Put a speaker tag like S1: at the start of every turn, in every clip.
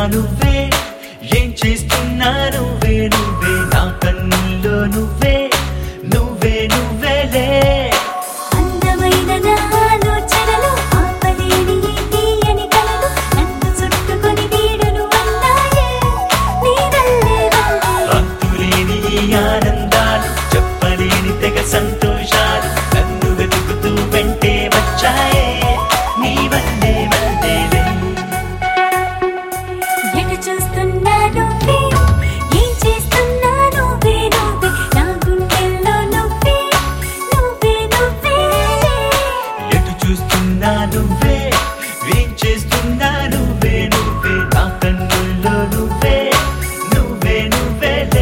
S1: నువ్వే ఏం చేస్తున్నా నువ్వే నువ్వే నా కన్నుల్లో నువ్వే నువ్వే నువ్వేలే
S2: అందమైన నా ఆలోచనలు ఆపలేని ఈ తీయని కలలు నన్ను చుట్టుకొని వీడును అన్నాయే నీ వల్లే వల్లే
S1: అంతులేని ఈ ఆనందాలు చెప్పలేని తెగ సంతోషాలు నన్ను వెతుకుతూ వెంటే వచ్చాయే నీ వల్లే వల్లేలే
S2: ఎటు చూస్తున్నా నువ్వే ఏం చేస్తున్నా నువ్వే నువ్వే నా గుండెల్లో నువ్వే నువ్వే నువ్వే
S1: ఎటు చూస్తున్నా నువ్వే ఏం చేస్తున్నా నువ్వే నువ్వే నా కన్నుల్లో నువ్వే నువ్వే నువ్వేలే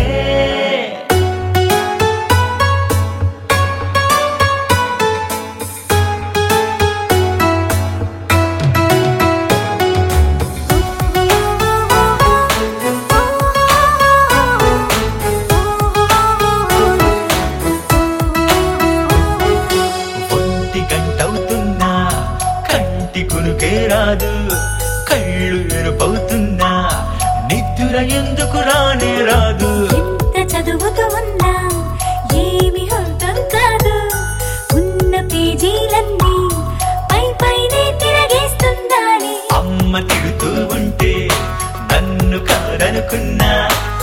S1: ఒంటి గంటవుతున్నా కంటి కునుకే రాదు కళ్ళు ఎరుపవుతున్నా నిద్ర ఎందుకు రానే రాదు
S2: ఎంత చదువుతూ ఉన్నా ఏమి అర్థం కాదు ఉన్న పేజీలన్నీ పై పైనే తిరగేస్తుందాని
S1: అమ్మ తిడుతూ ఉంటే నన్ను కాదనుకున్నా